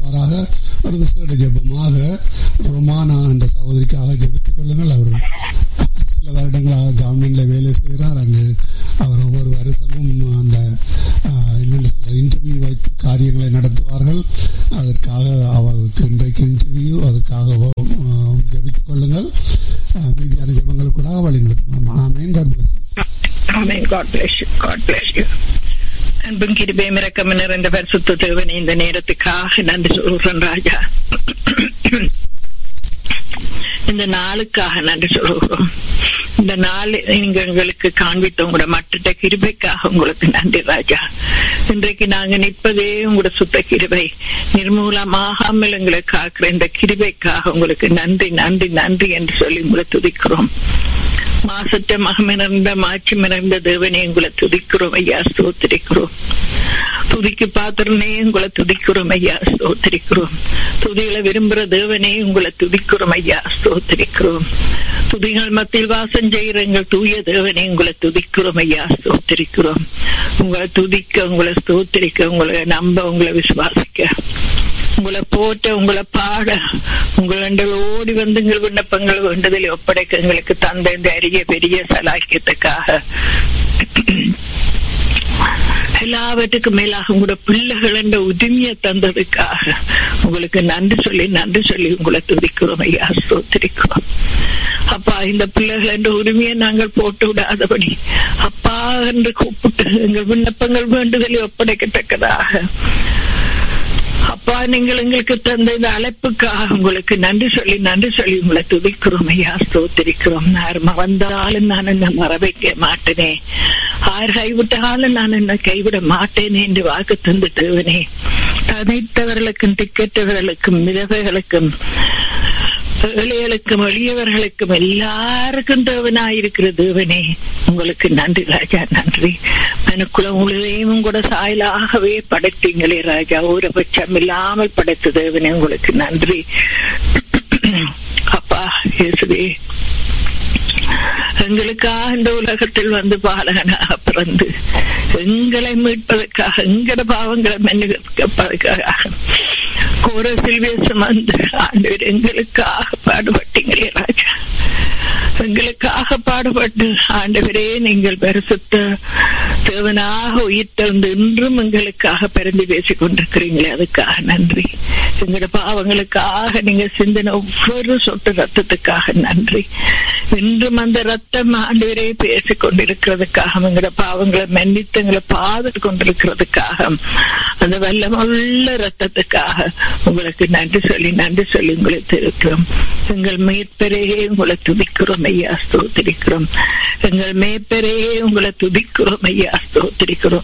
இவ்வாறாக ஒரு விசேட ஜெபமாக ரொமானா என்ற சகோதரிக்காக ஜெபித்துக் கொள்ளுங்கள் அவர் சில வருடங்களாக கவர்மெண்ட்ல வேலை செய்கிறார் அங்கு அவர் ஒவ்வொரு வருஷமும் அந்த என்னென்ன இன்டர்வியூ வைத்து காரியங்களை நடத்துவார்கள் அதற்காக அவருக்கு இன்றைக்கு இன்டர்வியூ அதுக்காக ஜபித்துக் கொள்ளுங்கள் மீதியான ஜபங்களுக்கூடாக வழி நடத்துங்க amen God bless Amen. God bless you. God bless you. அன்பும் கிருபையும் இறக்கம் நிறைந்த பரிசுத்த தேவனே இந்த நேரத்துக்காக நன்றி சொல்கிறேன் ராஜா இந்த நாளுக்காக நன்றி சொல்கிறோம் இந்த நாள் நீங்க எங்களுக்கு காண்பித்த உங்களோட மற்ற கிருபைக்காக உங்களுக்கு நன்றி ராஜா இன்றைக்கு நாங்க நிற்பதே உங்களோட சுத்த கிருபை நிர்மூலமாகாமல் எங்களை காக்கிற இந்த கிருபைக்காக உங்களுக்கு நன்றி நன்றி நன்றி என்று சொல்லி உங்களை துதிக்கிறோம் மாசற்ற மகமிறந்த மாற்றி மிறந்த தேவனே உங்களை துதிக்கிறோம் ஐயா ஸ்தோத்திரிக்கிறோம் துதிக்கு பாத்திரனே உங்களை துதிக்கிறோம் ஐயா ஸ்தோத்திரிக்கிறோம் துதிகளை விரும்புற தேவனே உங்களை துதிக்கிறோம் ஐயா ஸ்தோத்திரிக்கிறோம் துதிகள் மத்தியில் வாசம் செய்கிற எங்கள் தூய தேவனே உங்களை துதிக்கிறோம் ஐயா ஸ்தோத்திரிக்கிறோம் உங்களை துதிக்க உங்களை ஸ்தோத்திரிக்க உங்களை நம்ப உங்களை விசுவாசிக்க உங்களை போட்ட உங்களை பாட உங்கள் ஓடி வந்து எங்கள் விண்ணப்பங்கள் வேண்டதில் ஒப்படைக்க எங்களுக்கு தந்த இந்த அரிய பெரிய சலாக்கியத்துக்காக எல்லாவற்றுக்கும் மேலாக உங்களோட பிள்ளைகள் என்ற உரிமையை தந்ததுக்காக உங்களுக்கு நன்றி சொல்லி நன்றி சொல்லி உங்களை துதிக்கிறோம் ஐயா ஸ்தோத்திரிக்கிறோம் அப்பா இந்த பிள்ளைகள் என்ற உரிமையை நாங்கள் போட்டு விடாதபடி அப்பா என்று கூப்பிட்டு எங்கள் விண்ணப்பங்கள் வேண்டுதலை ஒப்படைக்கத்தக்கதாக அப்பா நீங்கள் எங்களுக்கு தந்த இந்த அழைப்புக்காக உங்களுக்கு நன்றி சொல்லி நன்றி சொல்லி உங்களை துதிக்கிறோம் ஐயா ஸ்தோத்திரிக்கிறோம் யாருமா வந்தாலும் நான் என்ன மறவைக்க மாட்டேனே ஆர் கைவிட்டாலும் நான் என்ன கைவிட மாட்டேனே என்று வாக்கு தந்து தேவனே தனித்தவர்களுக்கும் திக்கற்றவர்களுக்கும் மிதவைகளுக்கும் ஏழைகளுக்கும் எளியவர்களுக்கும் எல்லாருக்கும் தேவனாயிருக்கிற தேவனே உங்களுக்கு நன்றி ராஜா நன்றி மனுக்குளம் முழுதையும் கூட சாயலாகவே படைத்தீங்களே ராஜா ஒரு பட்சம் இல்லாமல் படைத்த தேவனே உங்களுக்கு நன்றி அப்பா இயேசுவே எங்களுக்காக இந்த உலகத்தில் வந்து பாலகனாக பிறந்து எங்களை மீட்பதற்காக எங்கட பாவங்களை மன்னிப்பதற்காக கோர சில்வேசம் வந்து ஆண்டவர் எங்களுக்காக பாடுபட்டீங்களே ராஜா எங்களுக்காக பாடுபட்டு ஆண்டவரே நீங்கள் பரிசுத்த தேவனாக உயிர்த்தெழுந்து இன்றும் எங்களுக்காக பிறந்து பேசிக் கொண்டிருக்கிறீங்களே அதுக்காக நன்றி எங்களோட பாவங்களுக்காக நீங்க சிந்தின ஒவ்வொரு சொட்டு ரத்தத்துக்காக நன்றி இன்றும் அந்த ரத்தம் ஆண்டவரே பேசிக் கொண்டிருக்கிறதுக்காக எங்களோட பாவங்களை மன்னித்து எங்களை பாதுகாத்து கொண்டிருக்கிறதுக்காக அந்த வல்லமுள்ள ரத்தத்துக்காக உங்களுக்கு நன்றி சொல்லி நன்றி சொல்லி உங்களை திருக்கிறோம் எங்கள் மேற்பெரையே உங்களை துதிக்கிறோம் ஐயா ஸ்தோத்திரிக்கிறோம் எங்கள் மேற்பெரையே உங்களை துதிக்கிறோம் ஐயா ஸ்தோத்திரிக்கிறோம்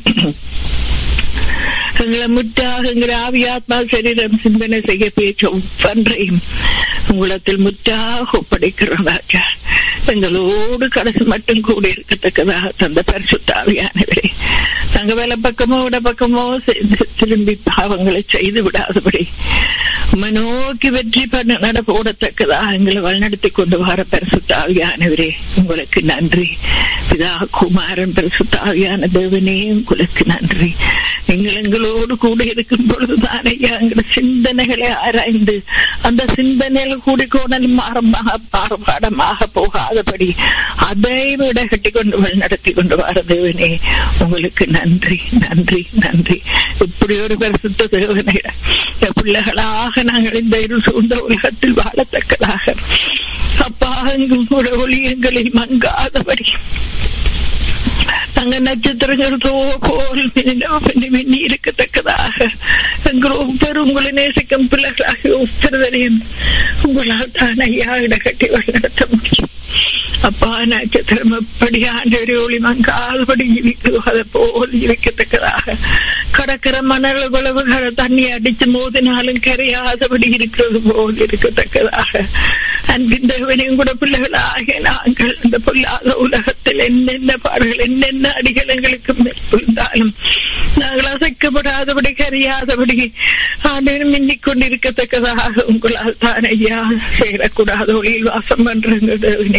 எங்களை முற்றாக எங்கள் ஆவியாத்மா சரீரம் சிந்தனை செய்ய பேச்ச ஒவ்வொன்றையும் உங்களத்தில் முற்றாக ஒப்படைக்கிறோம் ராஜா எங்களோடு கடைசி மட்டும் கூட இருக்கத்தக்கதாக தந்த பரிசுத்தாவியானவரே தங்க வேலை பக்கமோ விட பக்கமோ திரும்பி பாவங்களை செய்து விடாதபடி நோக்கி வெற்றி பண்ண நட போடத்தக்கதாக எங்களை வழிநடத்தி கொண்டு வர பரிசுத்தாவியானவரே உங்களுக்கு நன்றி பிதா குமாரன் பரிசுத்தாவியான தேவனே உங்களுக்கு நன்றி நீங்கள் எங்களோடு கூட இருக்கும் பொழுதுதான் ஐயா எங்களோட சிந்தனைகளை ஆராய்ந்து அந்த சிந்தனைகள் கூடிக்கோணல் மாறமாக பாடமாக போகாதபடி அதை விட கட்டி கொண்டு நடத்தி கொண்டு வர தேவனே உங்களுக்கு நன்றி நன்றி நன்றி இப்படி ஒரு பரிசுத்த தேவனை பிள்ளைகளாக நாங்கள் இந்த இரு சூழ்ந்த உலகத்தில் வாழத்தக்கதாக அப்பா உங்களோட ஒளியங்களில் மங்காதபடி தங்க நட்சத்திரங்கள் போல் மின்னி இருக்கத்தக்கதாக எங்கள் ஒவ்வொரு உங்களை நேசிக்கும் பிள்ளைகளாக ஒவ்வொருவரையும் உங்களால் தான் ஐயா இடக்கட்டி நடத்த முடியும் அப்பா நட்சத்திரம் எப்படி ஆண்டவரை ஒளி மங்கால்படி இருக்கிறதோ அதை போல் இருக்கத்தக்கதாக கடற்கர மணல் உழவுகிற தண்ணி அடிச்சு மோதினாலும் கரையாதபடி இருக்கிறது போல் இருக்கத்தக்கதாக அன்பின் தேவனையும் கூட பிள்ளைகளாக நாங்கள் இந்த பொல்லாத உலகத்தில் என்னென்ன பாடுகள் என்னென்ன அடிகள் எங்களுக்கு மேற்கொண்டாலும் நாங்கள் அசைக்கப்படாதபடி கரையாதபடி ஆண்டவன் மின்னிக் கொண்டிருக்கத்தக்கதாக உங்களால் தான் ஐயா சேரக்கூடாத ஒளியில் வாசம் பண்றங்க தேவனே உங்களால்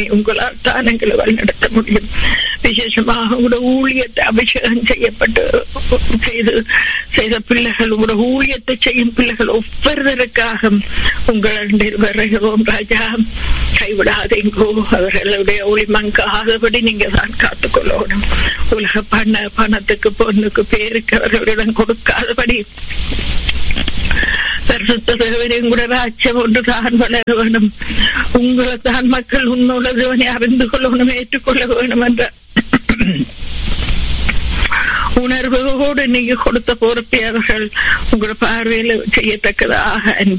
உங்களால் தான் எங்களை வழிநடத்த முடியும் விசேஷமாக உங்களோட ஊழியத்தை அபிஷேகம் செய்யப்பட்டு செய்து செய்த பிள்ளைகள் உங்களோட ஊழியத்தை செய்யும் பிள்ளைகள் ஒவ்வொருவருக்காக உங்களிடம் வருகிறோம் ராஜா கைவிடாதீங்கோ அவர்களுடைய ஒளி மங்காதபடி நீங்க தான் காத்துக்கொள்ளணும் உலக பண பணத்துக்கு பொண்ணுக்கு பேருக்கு அவர்களிடம் கொடுக்காதபடி பரிசுத்த தேவனையும் கூட ராஜ்யம் ஒன்று தான் வளர வேணும் உங்களை தான் மக்கள் உன்னோட தேவனை அறிந்து கொள்ளணும் ஏற்றுக்கொள்ள வேணும் என்ற உணர்வோடு நீங்க கொடுத்த பொறுப்பை அவர்கள் உங்களோட பார்வையில செய்யத்தக்கதாக